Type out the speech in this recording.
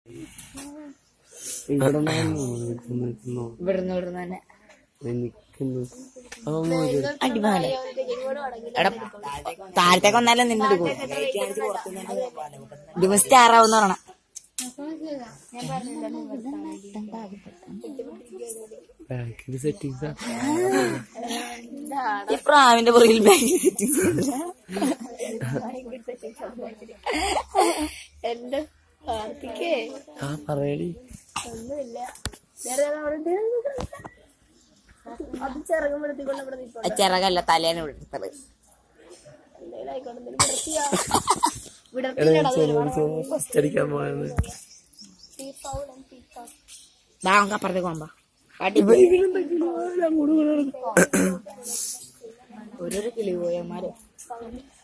ഇവിടെ നിൽക്കുന്നു ഇവിടുന്ന് ഇവിടുന്ന് തന്നെ നിൽക്കുന്നു അതൊന്നും ഒരു അടിമാലി എടാ താഴത്തേക്ക് വന്നാലും നിന്നെ എടുക്കും ദിവസത്തെ ആറാവുന്ന പറയണം ബാക്കിൽ സെറ്റിങ്സ് ഈ പ്രാവിന്റെ പുറകിൽ ബാഗ് സെറ്റിംഗ്സ് എന്റെ കാർത്തിക്കേ ആ പറയടി ഒന്നുമില്ല നേരെ അവിടെ അത് ചിറകുമ്പോഴത്തേക്കൊണ്ട് ഇവിടെ നിൽപ്പുണ്ട് ചിറകല്ല തലേനെ വിടുത്തത് എന്തെങ്കിലും ആയിക്കോട്ടെ എന്തെങ്കിലും വിടർത്തിയാ എടാ ഞാൻ ഫസ്റ്റ് അടിക്കാൻ പോയത് ബാ നമുക്ക് അപ്പുറത്തേക്ക് പോകാം കാട്ടി അങ്ങോട്ട് ഓരോരോ കിളി പോയമാര്